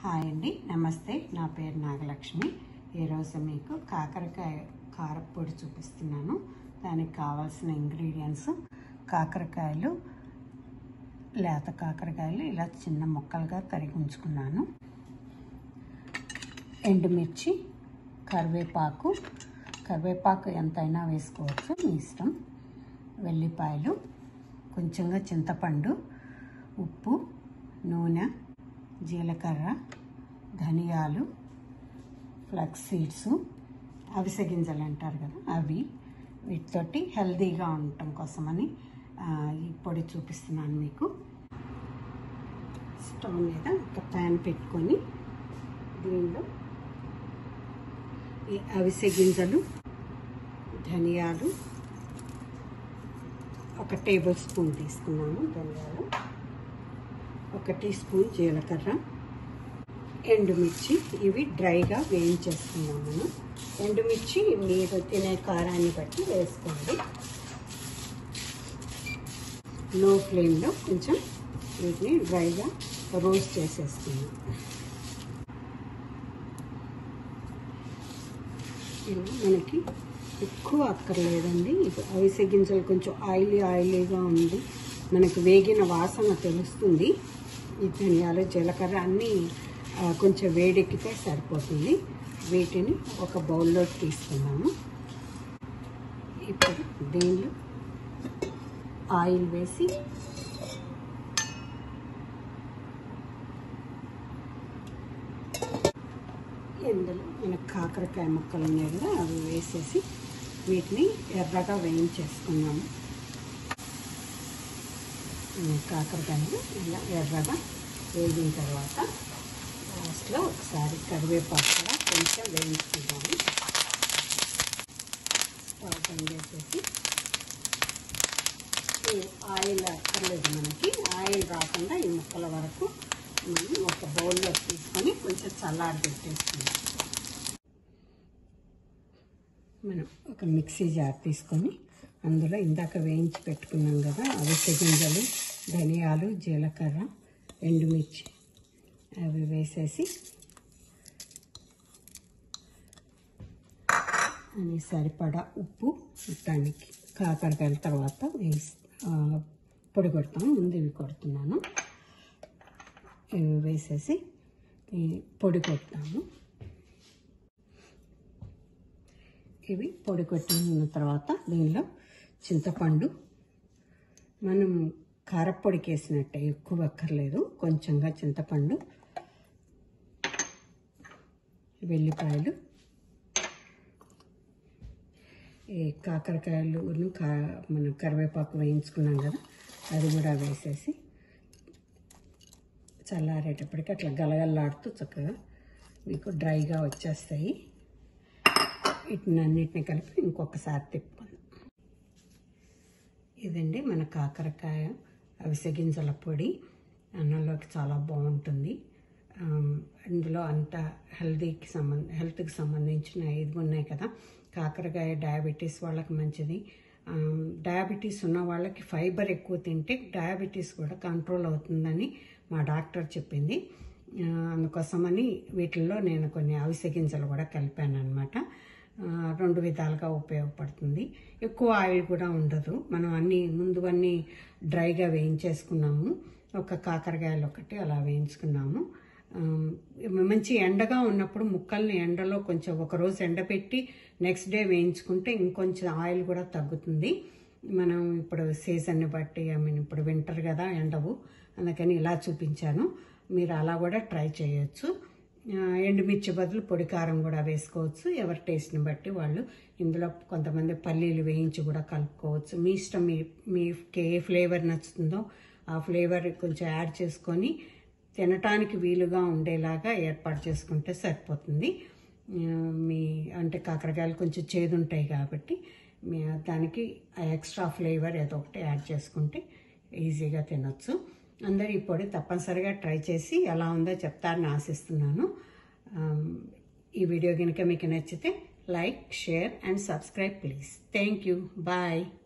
hi అండి నమస్తే నా పేరు నాగలక్ష్మి ఈరోజు మీకు కాకరకాయ కారపొడి చూపిస్తున్నాను దానికి కావాల్సిన ఇంగ్రీడియంట్స్ కాకరకాయలు లేత కాకరకాయలు ఇలా చిన్న ముక్కలుగా తరిగి ఉంచుకున్నాను ఎండుమిర్చి కరివేపాకు కరివేపాకు ఎంతైనా వేసుకోవచ్చు మీ ఇష్టం వెల్లిపాయలు కొంచెంగా చింతపండు ఉప్పు నూనె జీలకర్ర ధనియాలు ఫ్లక్స్ సీడ్స్ అవిసె గింజలు అంటారు కదా అవి వీటితోటి హెల్తీగా ఉండటం కోసమని ఆ, ఈ పొడి చూపిస్తున్నాను మీకు స్టవ్ మీద ఒక ప్యాన్ పెట్టుకొని దీనిలో ఈ అవిసె గింజలు ధనియాలు ఒక టేబుల్ స్పూన్ తీసుకున్నాము ధనియాలు ఒక టీ స్పూన్ జీలకర్ర ఎండుమిర్చి ఇవి డ్రైగా వేయించేసుకున్నాం మనం ఎండుమిర్చి మీరు తినే కారాన్ని బట్టి వేసుకోండి లో ఫ్లేమ్లో కొంచెం వీటిని డ్రైగా రోస్ట్ చేసేసుకున్నాం ఇలా మనకి ఎక్కువ అక్కర్లేదండి ఇది అవిసె గింజలు కొంచెం ఆయిలీ ఆయిలీగా ఉంది మనకు వేగిన వాసన తెలుస్తుంది ఈ ధనియాలు జీలకర్ర అన్నీ ఆ, కొంచెం వేడెక్కితే సరిపోతుంది వీటిని ఒక బౌల్లో తీసుకున్నాము ఇప్పుడు దీనిలో ఆయిల్ వేసి ఇందులో మనకు కాకరకాయ ముక్కలు ఉన్నాయి కదా అవి వేసేసి వీటిని ఎర్రగా వేయించేసుకున్నాము ఈ కాకరకాయలు ఇలా ఎర్రగా వేగిన తర్వాత లాస్ట్లో ఒకసారి కరివేపాకు కూడా కొంచెం వేయించుకుంటాము స్టవ్ బంద్ చేసేసి ఈ ఆయిల్ అక్కర్లేదు మనకి ఆయిల్ రాకుండా ఈ ముక్కల వరకు మనం ఒక బౌల్లో తీసుకొని కొంచెం చల్లారి పెట్టేసుకుందాం మనం ఒక మిక్సీ జార్ తీసుకొని అందులో ఇందాక వేయించి పెట్టుకున్నాం కదా అవిసె గింజలు ధనియాలు జీలకర్ర ఎండుమిర్చి అవి వేసేసి అని సరిపడా ఉప్పు మొత్తానికి కాకరకాయల తర్వాత వేసి ఆ, పొడి కొడతాం ముందు ఇవి కొడుతున్నాను ఇవి వేసేసి ఈ పొడి కొడతాము ఇవి పొడి కొట్టిన తర్వాత దీనిలో చింతపండు మనం కారపొడికి వేసినట్టే ఎక్కువ అక్కర్లేదు కొంచెంగా చింతపండు వెల్లిపాయలు ఈ కాకరకాయలు కా మనం కరివేపాకు వేయించుకున్నాం కదా అది కూడా వేసేసి చల్లారేటప్పటికి అట్లా గలగల్లాడుతూ చక్కగా మీకు డ్రైగా వచ్చేస్తాయి వీటిని అన్నిటిని కలిపి ఇంకొకసారి తిప్పుకుందాం ఇదండి మన కాకరకాయ అవిసె గింజల పొడి అన్నంలోకి చాలా బాగుంటుంది ఆమ్, ఇందులో అంత హెల్తీకి సంబంధ హెల్త్కి సంబంధించిన ఇది ఉన్నాయి కదా కాకరకాయ డయాబెటీస్ వాళ్ళకి మంచిది ఆమ్, డయాబెటీస్ ఉన్న వాళ్ళకి ఫైబర్ ఎక్కువ తింటే డయాబెటీస్ కూడా కంట్రోల్ అవుతుందని మా డాక్టర్ చెప్పింది ఆ, అందుకోసమని వీటిల్లో నేను కొన్ని అవిసె గింజలు కూడా కలిపాను అనమాట రెండు విధాలుగా ఉపయోగపడుతుంది ఎక్కువ ఆయిల్ కూడా ఉండదు మనం అన్ని ముందు అన్నీ డ్రైగా వేయించేసుకున్నాము ఒక కాకరకాయలు ఒకటి అలా వేయించుకున్నాము ఆమ్, మంచి ఎండగా ఉన్నప్పుడు ముక్కల్ని ఎండలో కొంచెం ఒక రోజు ఎండపెట్టి నెక్స్ట్ డే వేయించుకుంటే ఇంకొంచెం ఆయిల్ కూడా తగ్గుతుంది మనం ఇప్పుడు సీజన్ని బట్టి ఐ మీన్ ఇప్పుడు వింటర్ కదా ఎండవు అందుకని ఇలా చూపించాను మీరు అలా కూడా ట్రై చేయొచ్చు ఆ, ఎండుమిర్చి బదులు పొడి కారం కూడా వేసుకోవచ్చు ఎవరి టేస్ట్ని బట్టి వాళ్ళు ఇందులో కొంతమంది పల్లీలు వేయించి కూడా కలుపుకోవచ్చు మీ ఇష్టం మీ మీకు ఏ ఫ్లేవర్ నచ్చుతుందో ఆ ఫ్లేవర్ కొంచెం యాడ్ చేసుకొని తినటానికి వీలుగా ఉండేలాగా ఏర్పాటు చేసుకుంటే సరిపోతుంది ఆ, మీ అంటే కాకరకాయలు కొంచెం చేదు ఉంటాయి కాబట్టి మీ దానికి ఎక్స్ట్రా ఫ్లేవర్ ఏదో ఒకటి యాడ్ చేసుకుంటే ఈజీగా తినొచ్చు అందరూ ఈ పొడి తప్పనిసరిగా ట్రై చేసి ఎలా ఉందో చెప్తారని ఆశిస్తున్నాను ఆమ్, ఈ వీడియో కనుక మీకు నచ్చితే like share and subscribe please thank you bye